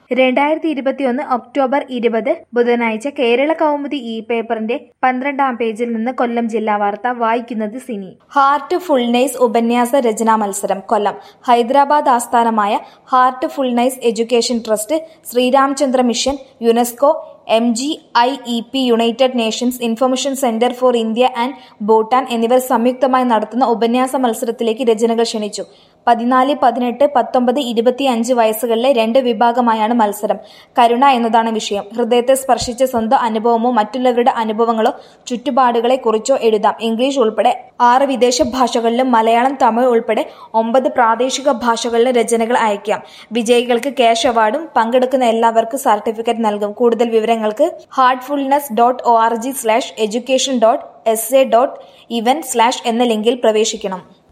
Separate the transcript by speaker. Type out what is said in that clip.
Speaker 1: രണ്ടായിരത്തി ഇരുപത്തിയൊന്ന് ഒക്ടോബർ ഇരുപത് ബുധനാഴ്ച കേരള കൗമുദി ഇ പേപ്പറിന്റെ പന്ത്രണ്ടാം പേജിൽ നിന്ന് കൊല്ലം ജില്ലാ വാർത്ത വായിക്കുന്നത് സിനി ഹാർട്ട് ഫുൾനൈസ് ഉപന്യാസ രചനാ മത്സരം കൊല്ലം ഹൈദരാബാദ് ആസ്ഥാനമായ ഹാർട്ട് ഫുൾനൈസ് education trust Shri Ramachandra mission UNESCO M G I E P United Nations information centre for India and Bhutan എന്നിവർ സംയുക്തമായി നടത്തുന്ന ഉപന്യാസ മത്സരത്തിലേക്ക് രചനകൾ ക്ഷണിച്ചു പതിനാല് പതിനെട്ട് പത്തൊമ്പത് ഇരുപത്തി അഞ്ച് വയസ്സുകളിലെ രണ്ട് വിഭാഗമായാണ് മത്സരം കരുണ എന്നതാണ് വിഷയം ഹൃദയത്തെ സ്പർശിച്ച സ്വന്തം അനുഭവമോ മറ്റുള്ളവരുടെ അനുഭവങ്ങളോ ചുറ്റുപാടുകളെ കുറിച്ചോ എഴുതാം ഇംഗ്ലീഷ് ഉൾപ്പെടെ ആറ് വിദേശ ഭാഷകളിലും മലയാളം തമിഴ് ഉൾപ്പെടെ ഒമ്പത് പ്രാദേശിക ഭാഷകളിലും രചനകൾ അയക്കാം വിജയികൾക്ക് ക്യാഷ് അവാർഡും പങ്കെടുക്കുന്ന എല്ലാവർക്കും സർട്ടിഫിക്കറ്റ് നൽകും കൂടുതൽ വിവരങ്ങൾക്ക് heartfulness dot O R G slash education dot S A dot ഇവൻ സ്ലാഷ് എന്ന ലിങ്കിൽ പ്രവേശിക്കണം